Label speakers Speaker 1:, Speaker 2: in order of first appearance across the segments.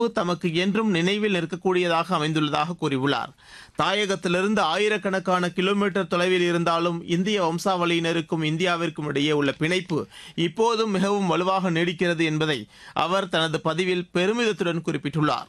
Speaker 1: தமக்கு என்றும் நினைவில் நிற்கக்கூடியதாக அமைந்துள்ளதாக கூறியுள்ளார் தாயகத்திலிருந்து ஆயிரக்கணக்கான கிலோமீட்டர் தொலைவில் இருந்தாலும் இந்திய வம்சாவளியினருக்கும் இந்தியாவிற்கும் இடையே உள்ள பிணைப்பு இப்போதும் மிகவும் வலுவாக நீடிக்கிறது என்பதை அவர் தனது பதிவில் பெருமிதத்துடன் குறிப்பிட்டுள்ளார்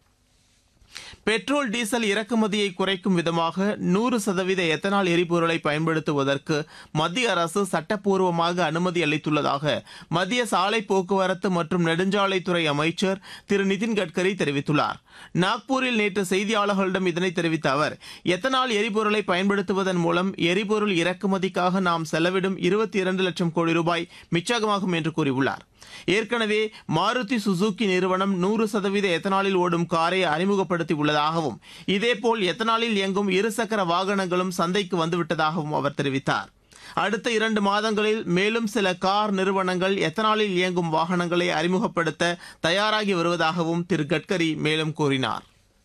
Speaker 1: பெட்ரோல் டீசல் இறக்குமதியை குறைக்கும் விதமாக நூறு சதவீத எத்தனால் எரிபொருளை பயன்படுத்துவதற்கு மத்திய அரசு சட்டப்பூர்வமாக அனுமதி அளித்துள்ளதாக மத்திய சாலை போக்குவரத்து மற்றும் நெடுஞ்சாலைத்துறை அமைச்சர் திரு நிதின் கட்கரி தெரிவித்துள்ளார் நாக்பூரில் நேற்று செய்தியாளர்களிடம் இதனை தெரிவித்த அவர் எத்தனால் எரிபொருளை பயன்படுத்துவதன் மூலம் எரிபொருள் இறக்குமதிக்காக நாம் செலவிடும் இருபத்தி இரண்டு லட்சம் கோடி ரூபாய் மிச்சமாகும் என்று கூறியுள்ளார் ஏற்கனவே மாருதி சுசுகி நிறுவனம் நூறு சதவீத எத்தனாலில் ஓடும் காரை அறிமுகப்படுத்தி உள்ளதாகவும் இதேபோல் எத்தனாலில் இயங்கும் இருசக்கர வாகனங்களும் சந்தைக்கு வந்துவிட்டதாகவும் அவர் தெரிவித்தார் அடுத்த இரண்டு மாதங்களில் மேலும் சில கார் நிறுவனங்கள் எத்தனாலில் இயங்கும் வாகனங்களை அறிமுகப்படுத்த தயாராகி வருவதாகவும் திரு கட்கரி மேலும் கூறினார்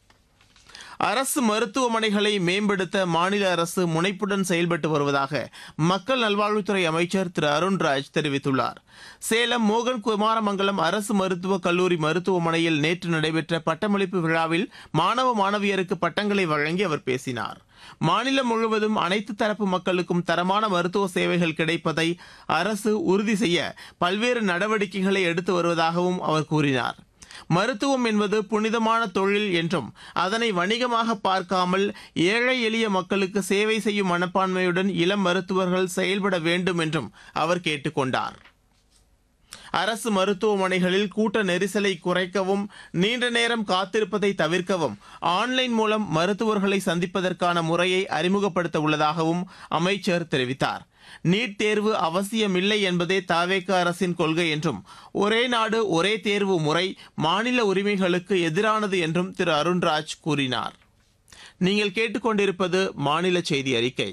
Speaker 1: அரசு மருத்துவமனைகளை மேம்படுத்த மாநில அரசு முனைப்புடன் செயல்பட்டு வருவதாக மக்கள் நல்வாழ்வுத்துறை அமைச்சர் திரு அருண்ராஜ் தெரிவித்துள்ளார் சேலம் மோகன் குமாரமங்கலம் அரசு மருத்துவக் கல்லூரி மருத்துவமனையில் நேற்று நடைபெற்ற பட்டமளிப்பு விழாவில் மாணவ மாணவியருக்கு பட்டங்களை வழங்கி அவர் பேசினார் மாநிலம் முழுவதும் அனைத்து தரப்பு மக்களுக்கும் தரமான மருத்துவ சேவைகள் கிடைப்பதை அரசு உறுதி செய்ய பல்வேறு நடவடிக்கைகளை எடுத்து வருவதாகவும் அவர் கூறினார் மருத்துவம் என்பது புனிதமான தொழில் என்றும் அதனை வணிகமாக பார்க்காமல் ஏழை எளிய மக்களுக்கு சேவை செய்யும் மனப்பான்மையுடன் இளம் மருத்துவர்கள் செயல்பட வேண்டும் என்றும் அவர் கேட்டுக்கொண்டார் அரசு மருத்துவமனைகளில் கூட்ட நெரிசலை குறைக்கவும் நீண்ட நேரம் காத்திருப்பதை தவிர்க்கவும் ஆன்லைன் மூலம் மருத்துவர்களை சந்திப்பதற்கான முறையை அறிமுகப்படுத்த உள்ளதாகவும் அமைச்சர் தெரிவித்தார் நீட் தேர்வு அவசியமில்லை என்பதே தாவேக அரசின் கொள்கை என்றும் ஒரே நாடு ஒரே தேர்வு முறை மாநில உரிமைகளுக்கு எதிரானது என்றும் திரு அருண்ராஜ் கூறினார் நீங்கள் கேட்டுக்கொண்டிருப்பது மாநில செய்தி அறிக்கை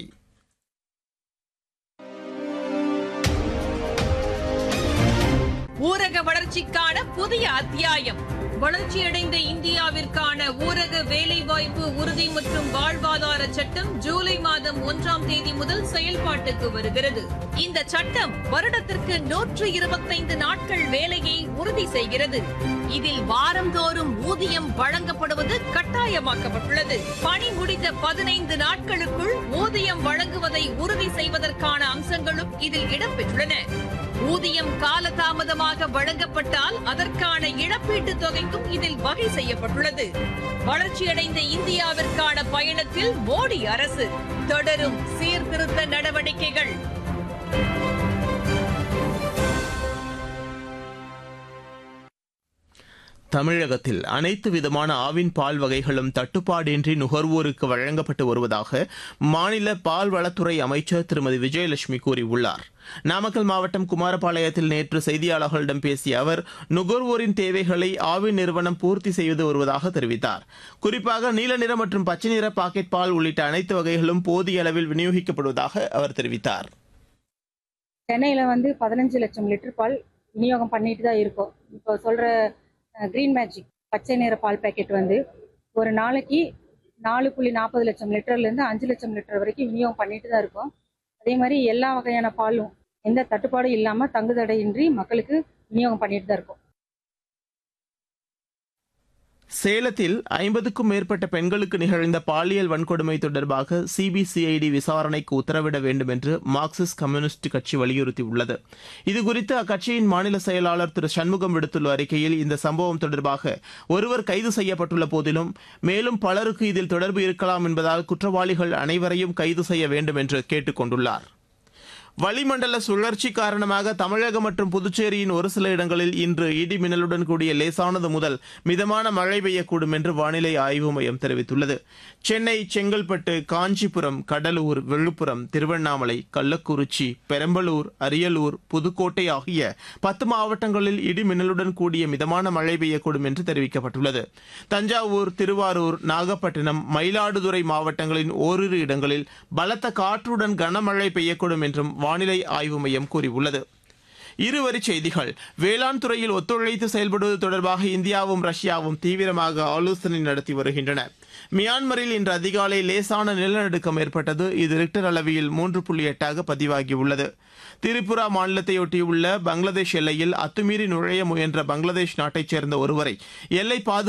Speaker 2: ஊரக வளர்ச்சிக்கான புதிய அத்தியாயம் வளர்ச்சியடைந்த இந்தியாவிற்கான ஊரக வேலைவாய்ப்பு உறுதி மற்றும் வாழ்வாதார சட்டம் ஜூலை மாதம் ஒன்றாம் தேதி முதல் செயல்பாட்டுக்கு வருகிறது இந்த சட்டம் வருடத்திற்கு நூற்று இருபத்தைந்து நாட்கள் வேலையை உறுதி செய்கிறது இதில் வாரந்தோறும் ஊதியம் வழங்கப்படுவது கட்டாயமாக்கப்பட்டுள்ளது பணி முடிந்த பதினைந்து நாட்களுக்குள் ஊதியம் வழங்குவதை உறுதி செய்வதற்கான அம்சங்களும் இதில் இடம்பெற்றுள்ளன ஊதியம் காலதாமதமாக வழங்கப்பட்டால் அதற்கான இழப்பீட்டுத் தொகைக்கும் இதில் வகை செய்யப்பட்டுள்ளது வளர்ச்சியடைந்த இந்தியாவிற்கான பயணத்தில் மோடி அரசு தொடரும் சீர்திருத்த நடவடிக்கைகள்
Speaker 1: தமிழகத்தில் அனைத்து விதமான ஆவின் பால் வகைகளும் தட்டுப்பாடின்றி நுகர்வோருக்கு வழங்கப்பட்டு வருவதாக மாநில பால்வளத்துறை அமைச்சர் திருமதி விஜயலட்சுமி கூறியுள்ளார் நாமக்கல் மாவட்டம் குமாரபாளையத்தில் நேற்று செய்தியாளர்களிடம் பேசிய அவர் நுகர்வோரின் தேவைகளை ஆவின் நிறுவனம் பூர்த்தி செய்து வருவதாக தெரிவித்தார் குறிப்பாக நீல நிற மற்றும் பச்சை நிற பாக்கெட் பால் உள்ளிட்ட அனைத்து வகைகளும் போதிய அளவில் விநியோகிக்கப்படுவதாக அவர் தெரிவித்தார்
Speaker 3: சென்னையில் வந்து பதினஞ்சு லட்சம் லிட்டர் பால் விநியோகம் பண்ணிட்டு தான் இருக்கோம் இப்போ சொல்கிற க்ரீன் மேஜிக் பச்சை நிற பால் பேக்கெட் வந்து ஒரு நாளைக்கு நாலு புள்ளி நாற்பது லட்சம் லிட்டர்லேருந்து அஞ்சு லட்சம் லிட்டர் வரைக்கும் விநியோகம் பண்ணிட்டு தான் இருக்கோம் அதே மாதிரி எல்லா வகையான பாலும் எந்த தட்டுப்பாடும் இல்லாமல் தங்குதடையின்றி மக்களுக்கு விநியோகம் பண்ணிட்டு தான் இருக்கோம்
Speaker 1: சேலத்தில் ஐம்பதுக்கும் மேற்பட்ட பெண்களுக்கு நிகழ்ந்த பாலியல் வன்கொடுமை தொடர்பாக சிபிசிஐடி விசாரணைக்கு உத்தரவிட வேண்டும் என்று மார்க்சிஸ்ட் கம்யூனிஸ்ட் கட்சி வலியுறுத்தியுள்ளது இதுகுறித்து அக்கட்சியின் மாநில செயலாளர் திரு சண்முகம் விடுத்துள்ள அறிக்கையில் இந்த சம்பவம் தொடர்பாக ஒருவர் கைது செய்யப்பட்டுள்ள போதிலும் மேலும் பலருக்கு இதில் தொடர்பு இருக்கலாம் என்பதால் குற்றவாளிகள் அனைவரையும் கைது செய்ய வேண்டும் என்று கேட்டுக் கொண்டுள்ளார் வளிமண்டல சுழற்சி காரணமாக தமிழகம் மற்றும் புதுச்சேரியின் ஒரு சில இடங்களில் இன்று இடி மின்னலுடன் கூடிய லேசானது முதல் மிதமான மழை பெய்யக்கூடும் என்று வானிலை ஆய்வு மையம் தெரிவித்துள்ளது சென்னை செங்கல்பட்டு காஞ்சிபுரம் கடலூர் விழுப்புரம் திருவண்ணாமலை கள்ளக்குறிச்சி பெரம்பலூர் அரியலூர் புதுக்கோட்டை ஆகிய பத்து மாவட்டங்களில் இடி மின்னலுடன் கூடிய மிதமான மழை பெய்யக்கூடும் என்று தெரிவிக்கப்பட்டுள்ளது தஞ்சாவூர் திருவாரூர் நாகப்பட்டினம் மயிலாடுதுறை மாவட்டங்களின் ஓரிரு இடங்களில் பலத்த காற்றுடன் கனமழை பெய்யக்கூடும் என்றும் வானிலை ஆய்வு மையம் கூறியுள்ளது இருவரிச் செய்திகள் வேளாண் துறையில் ஒத்துழைத்து செயல்படுவது தொடர்பாக இந்தியாவும் ரஷ்யாவும் தீவிரமாக ஆலோசனை நடத்தி வருகின்றன மியான்மரில் இன்று அதிகாலை லேசான நிலநடுக்கம் ஏற்பட்டது இது ரிக்டர் அளவில் மூன்று புள்ளி எட்டாக பதிவாகியுள்ளது திரிபுரா மாநிலத்தையொட்டியுள்ள பங்களாதேஷ் எல்லையில் அத்துமீறி நுழைய முயன்ற பங்களாதேஷ் நாட்டைச் சேர்ந்த ஒருவரை எல்லை பாதுகாப்பு